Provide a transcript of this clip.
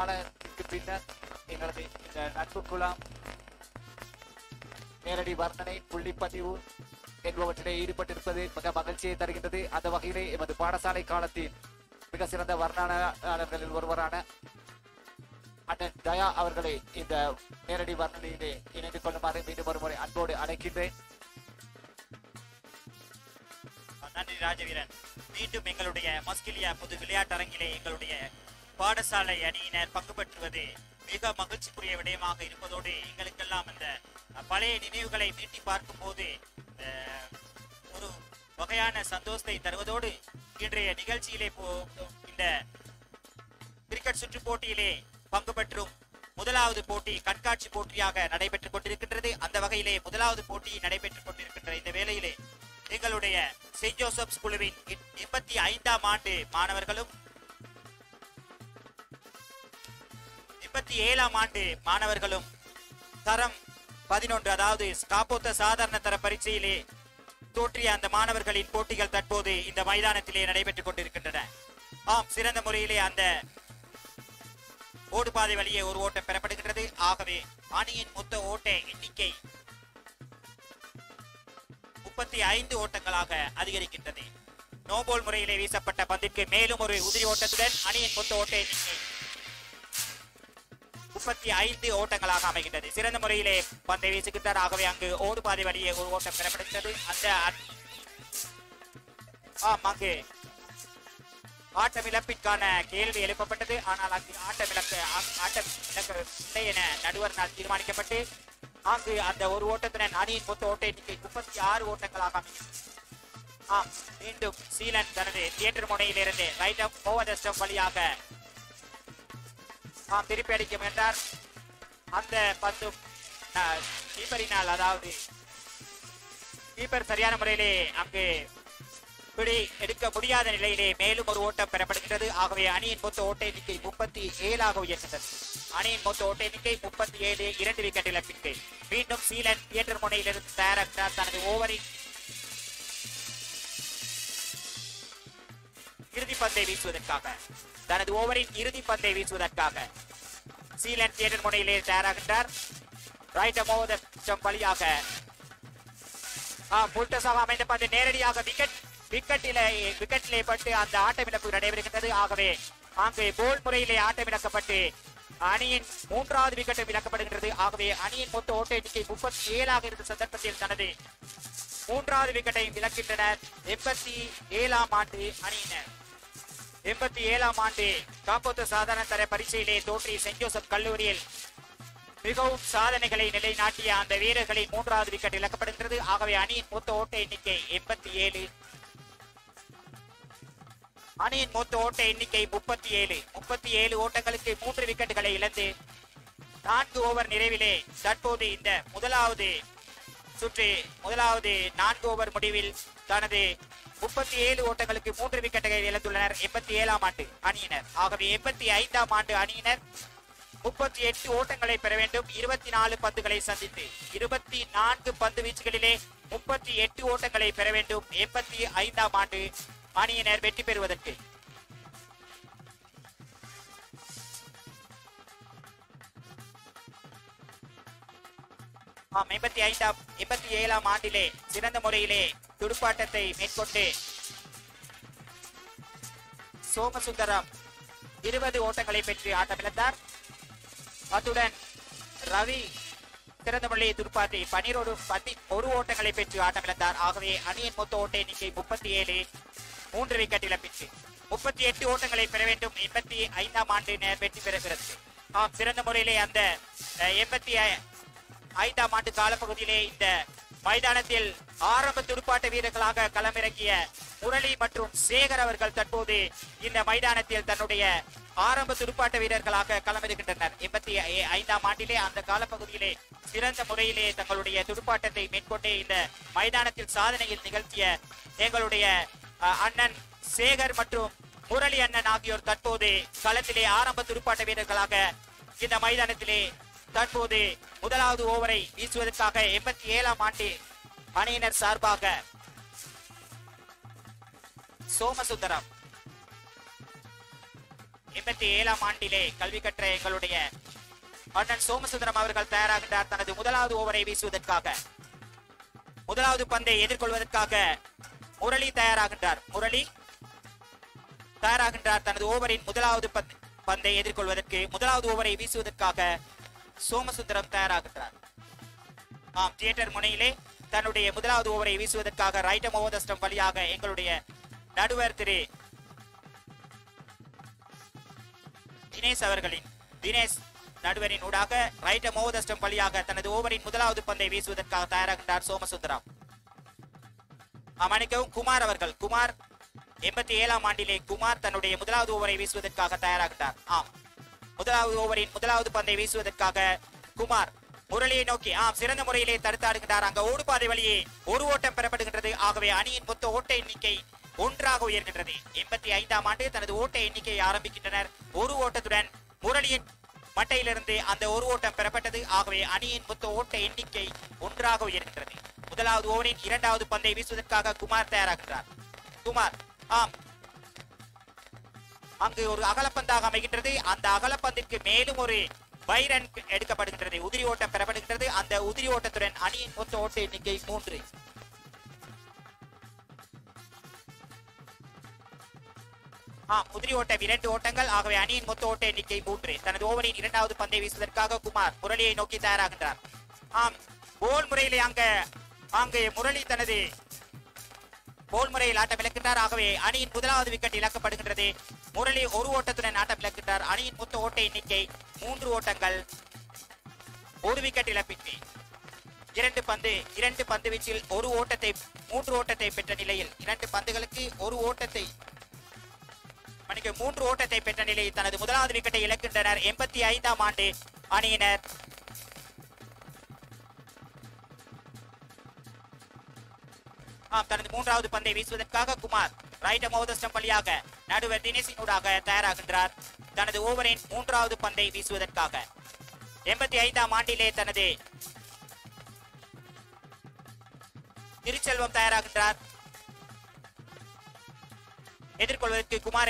காலத்துக்கு பின்னர் எங்களது இந்த நட்பு குழாம் நேரடி வர்ணனை புள்ளிப்பதிவு என்பவற்றிலே ஈடுபட்டிருப்பது மிக மகிழ்ச்சியை தருகின்றது அந்த வகையிலே எமது பாடசாலை காலத்தில் மிக சிறந்த வர்ணனையாளர்களில் ஒருவரான அண்ணன் தயா அவர்களை இந்த நேரடி வர்ணனையிலே இணைந்து கொள்ளுமாறு மீண்டும் ஒரு முறை அன்போடு அழைக்கின்றேன் நன்றி ராஜவீரன் மீண்டும் எங்களுடைய மஸ்கிலியா பொது விளையாட்டரங்கிலே எங்களுடைய பாடசாலை அணியினர் பங்கு பெற்றுவது மிக மகிழ்ச்சிக்குரிய விடயமாக இருப்பதோடு எங்களுக்கெல்லாம் அந்த அஹ், பழைய நினைவுகளை மீட்டி பார்க்கும்போது அஹ், ஒரு வகையான சந்தோஷத்தை தருவதோடு இன்றைய நிகழ்ச்சியிலே போ- இந்த கிரிக்கெட் சுற்று போட்டியிலே பங்கு பெற்றும் முதலாவது போட்டி கண்காட்சி போட்டியாக நடைபெற்றுக் கொண்டிருக்கின்றது அந்த வகையிலே முதலாவது போட்டி நடைபெற்றுக் கொண்டிருக்கின்ற இந்த வேளையிலே எங்களுடைய செயின்ட் ஜோசப்ஸ் குழுவின் எண்பத்தி ஐந்தாம் ஆண்டு மாணவர்களும் எண்பத்தி ஏழாம் ஆண்டு மாணவர்களும் தரம் பதினொன்று அதாவது ஸ்காப்போத்த சாதாரண தர பரீட்சையிலே தோற்றிய அந்த மாணவர்களின் போட்டிகள் தற்போது இந்த மைதானத்திலே நடைபெற்றுக் கொண்டிருக்கின்றன ஆம் சிறந்த முறையிலே அந்த ஓடுபாதை வழியே ஒரு ஓட்டம் பெறப்படுகின்றது ஆகவே அணியின் மொத்த ஓட்ட எண்ணிக்கை முப்பத்தி ஐந்து ஓட்டங்களாக அதிகரிக்கின்றது நோபோல் முறையிலே வீசப்பட்ட பந்திற்கு மேலும் ஒரு உதிரி ஓட்டத்துடன் அணியின் மொத்த ஓட்ட எண்ணிக்கை முப்பத்தி ஐந்து ஓட்டங்களாக அமைகின்றது சிறந்த முறையிலே பந்தை வீசுகின்றார் ஆகவே அங்கு ஓடுபாதை வழியே ஒரு ஓட்டம் பெறப்படுகிறது அந்த அணி- ஆம் அங்கு ஆட்டமிழப்பிற்கான கேள்வி எழுப்பப்பட்டது ஆனால் அங்கு ஆட்டமிழக்க ஆ- ஆட்டம் இழக்க இல்லை என நடுவரினால் தீர்மானிக்கப்பட்டு அங்கு அந்த ஒரு ஓட்டத்துடன் அணியின் மொத்த ஓட்ட எண்ணிக்கை முப்பத்தி ஆறு ஓட்டங்களாக அமைகிறது ஆம் மீண்டும் சீலன் தனது தியேட்டர் முனையிலிருந்து right up over the stump வழியாக ஆம் திருப்பி அடிக்க முயன்றார் அந்த பந்தும் அஹ், கீப்பரினால் அதாவது கீப்பர் சரியான முறையிலே அங்கு பிடி எடுக்க முடியாத நிலையிலே மேலும் ஒரு ஓட்டம் பெறப்படுகின்றது ஆகவே அணியின் மொத்த ஓட்ட எண்ணிக்கை முப்பத்தி ஏழாக உயர்ந்தது அணியின் மொத்த ஓட்ட எண்ணிக்கை முப்பத்தி ஏழு இரண்டு விக்கெட் இழப்பிற்கு மீண்டும் சீலன் தியேட்டர் முனையிலிருந்து தயாராகிறார் தனது ஓவரின் இறுதி பந்தை வீசுவதற்காக தனது ஓவரின் இறுதி பந்தை வீசுவதற்காக சீலன் தியேட்டர் முனையிலே தயாராகின்றார் ரைட் மோத வழியாக புல்டஸாக அமைந்த பந்து நேரடியாக விக்கெட் விக்கெட்டிலே விக்கெட்டிலே பட்டு அந்த ஆட்டமிழப்பு நடைபெறுகின்றது ஆகவே அங்கு போல் முறையிலே ஆட்டமிழக்கப்பட்டு அணியின் மூன்றாவது விக்கெட்டும் இழக்கப்படுகின்றது ஆகவே அணியின் மொத்த ஓட்ட எண்ணிக்கை முப்பத்தி ஏழாக இருந்த சந்தர்ப்பத்தில் தனது மூன்றாவது விக்கெட்டையும் இழக்கின்றனர் எண்பத்தி ஏழாம் ஆண்டு அணியினர் எண்பத்தி ஏழாம் ஆண்டு காப்போத்து சாதாரண தர பரீட்சையிலே தோற்றி சென்ட் ஜோசப் கல்லூரியில் மிகவும் சாதனைகளை நிலைநாட்டிய அந்த வீரர்களின் மூன்றாவது விக்கெட் இழக்கப்படுகிறது ஆகவே அணியின் மொத்த ஓட்ட எண்ணிக்கை எண்பத்தி ஏழு அணியின் மொத்த ஓட்ட எண்ணிக்கை முப்பத்தி ஏழு முப்பத்தி ஏழு ஓட்டங்களுக்கு மூன்று விக்கெட்டுகளை இழந்து நான்கு ஓவர் நிறைவிலே தற்போது இந்த முதலாவது சுற்று முதலாவது நான்கு ஓவர் முடிவில் தனது முப்பத்தி ஏழு ஓட்டங்களுக்கு மூன்று விக்கெட்டுகளை இழந்துள்ளனர் எண்பத்தி ஏழாம் ஆண்டு அணியினர் ஆகவே எண்பத்தி ஐந்தாம் ஆண்டு அணியினர் முப்பத்தி எட்டு ஓட்டங்களை பெற வேண்டும் இருபத்தி நாலு பந்துகளை சந்தித்து இருபத்தி நான்கு பந்து வீச்சுகளிலே முப்பத்தி எட்டு ஓட்டங்களை பெற வேண்டும் எண்பத்தி ஐந்தாம் ஆண்டு அணியினர் வெற்றி பெறுவதற்கு ஆம் எண்பத்தி ஐந்தாம் எண்பத்தி ஏழாம் ஆண்டிலே சிறந்த முறையிலே துடுப்பாட்டத்தை மேற்கொண்டு சோமசுந்தரம் இருபது ஓட்டங்களை பெற்று ஆட்டமிழந்தார் அத்துடன் ரவி சிறந்த முறையை துடுப்பாட்டி பனிரோடு பதி ஒரு ஓட்டங்களை பெற்று ஆட்டமிழந்தார் ஆகவே அணியின் மொத்த ஓட்ட எண்ணிக்கை முப்பத்தி ஏழு மூன்று விக்கெட் இழப்பிற்கு முப்பத்தி எட்டு ஓட்டங்களை பெற வேண்டும் எண்பத்தி ஐந்தாம் ஆண்டு நேர் வெற்றி பெறுகிறது ஆம் சிறந்த முறையிலே அந்த அஹ், எண்பத்தி ஐ- ஐந்தாம் ஆண்டு காலப்பகுதியிலே இந்த மைதானத்தில் ஆரம்ப துடுப்பாட்ட வீரர்களாக களமிறங்கிய முரளி மற்றும் சேகர் அவர்கள் தற்போது இந்த மைதானத்தில் தன்னுடைய ஆரம்ப துடுப்பாட்ட வீரர்களாக களமிருக்கின்றனர் எண்பத்தி ஐ- ஐந்தாம் ஆண்டிலே அந்த காலப்பகுதியிலே சிறந்த முறையிலே தங்களுடைய துடுப்பாட்டத்தை மேற்கொண்டு இந்த மைதானத்தில் சாதனையில் நிகழ்த்திய எங்களுடைய அஹ், அண்ணன் சேகர் மற்றும் முரளி அண்ணன் ஆகியோர் தற்போது களத்திலே ஆரம்ப துடுப்பாட்ட வீரர்களாக இந்த மைதானத்திலே தற்போது முதலாவது ஓவரை வீசுவதற்காக எண்பத்தி ஏழாம் ஆண்டு அணியினர் சார்பாக சோமசுந்தரம் எண்பத்தி ஏழாம் ஆண்டிலே கல்வி கற்ற எங்களுடைய அண்ணன் சோமசுந்தரம் அவர்கள் தயாராகின்றார் தனது முதலாவது ஓவரை வீசுவதற்காக முதலாவது பந்தை எதிர்கொள்வதற்காக முரளி தயாராகின்றார் முரளி தயாராகின்றார் தனது ஓவரின் முதலாவது பந்த்- பந்தை எதிர்கொள்வதற்கு முதலாவது ஓவரை வீசுவதற்காக சோமசுந்தரம் தயாராகின்றார் ஆம் தியேட்டர் முனையிலே தன்னுடைய முதலாவது ஓவரை வீசுவதற்காக ரைட்டம் ஓவதஸ்டம் வழியாக எங்களுடைய நடுவர் திரு தினேஷ் அவர்களின் தினேஷ் நடுவரின் ஊடாக ரைட்டம் ஓவதஸ்டம் வழியாக தனது ஓவரின் முதலாவது பந்தை வீசுவதற்காக தயாராகின்றார் சோமசுந்தரம் மன்னிக்கவும் குமார் அவர்கள் குமார் எண்பத்தி ஏழாம் ஆண்டிலே குமார் தன்னுடைய முதலாவது ஓவரை வீசுவதற்காக தயாராகின்றார் ஆம் முதலாவது ஓவரின் முதலாவது பந்தை வீசுவதற்காக குமார் முரளியை நோக்கி ஆம் சிறந்த முறையிலே தடுத்தாடுகின்றார் அங்க ஓடுபாதை வழியே ஒரு ஓட்டம் பெறப்படுகின்றது ஆகவே அணியின் மொத்த ஓட்ட எண்ணிக்கை ஒன்றாக உயர்கின்றது எண்பத்தி ஐந்தாம் ஆண்டு தனது ஓட்ட எண்ணிக்கையை ஆரம்பிக்கின்றனர் ஒரு ஓட்டத்துடன் முரளியின் மட்டையிலிருந்து அந்த ஒரு ஓட்டம் பெறப்பட்டது ஆகவே அணியின் மொத்த ஓட்ட எண்ணிக்கை ஒன்றாக உயர்கின்றது முதலாவது ஓவரின் இரண்டாவது பந்தை வீசுவதற்காக குமார் தயாராகின்றார் குமார் ஆம் அங்கு ஒரு அகலப்பந்தாக அமைகின்றது அந்த அகலப்பந்திற்கு மேலும் ஒரு வைரன் எடுக்கப்படுகின்றது உதிரி ஓட்டம் பெறப்படுகின்றது அந்த உதிரி ஓட்டத்துடன் அணியின் மொத்த ஓட்ட எண்ணிக்கை மூன்று ஆம் உதிரி ஓட்டம் இரண்டு ஓட்டங்கள் ஆகவே அணியின் மொத்த ஓட்ட எண்ணிக்கை மூன்று தனது ஓவரின் இரண்டாவது பந்தை வீசுவதற்காக குமார் முரளியை நோக்கி தயாராகின்றார் ஆம் போல் முறையிலே அங்க அங்கு முரளி தனது போல் முறையில் ஆட்டம் இழக்கின்றார் ஆகவே அணியின் முதலாவது விக்கெட் இழக்கப்படுகின்றது முரளி ஒரு ஓட்டத்துடன் ஆட்டம் இழக்கின்றார் அணியின் மொத்த ஓட்ட எண்ணிக்கை மூன்று ஓட்டங்கள் ஒரு விக்கெட் இழப்பிற்கு இரண்டு பந்து இரண்டு பந்து வீச்சில் ஒரு ஓட்டத்தை மூன்று ஓட்டத்தை பெற்ற நிலையில் இரண்டு பந்துகளுக்கு ஒரு ஓட்டத்தை மணிக்கு மூன்று ஓட்டத்தை பெற்ற நிலையில் தனது முதலாவது விக்கெட்டை இழக்கின்றனர் எண்பத்தி ஐந்தாம் ஆண்டு அணியினர் ஆம் தனது மூன்றாவது பந்தை வீசுவதற்காக குமார் ரைட் மோதஸ்டம் வழியாக நடுவர் தினேசினூடாக தயாராகின்றார் தனது ஓவரின் மூன்றாவது பந்தை வீசுவதற்காக எண்பத்தி ஐந்தாம் ஆண்டிலே தனது திருச்செல்வம் தயாராகின்றார் எதிர்கொள்வதற்கு குமார்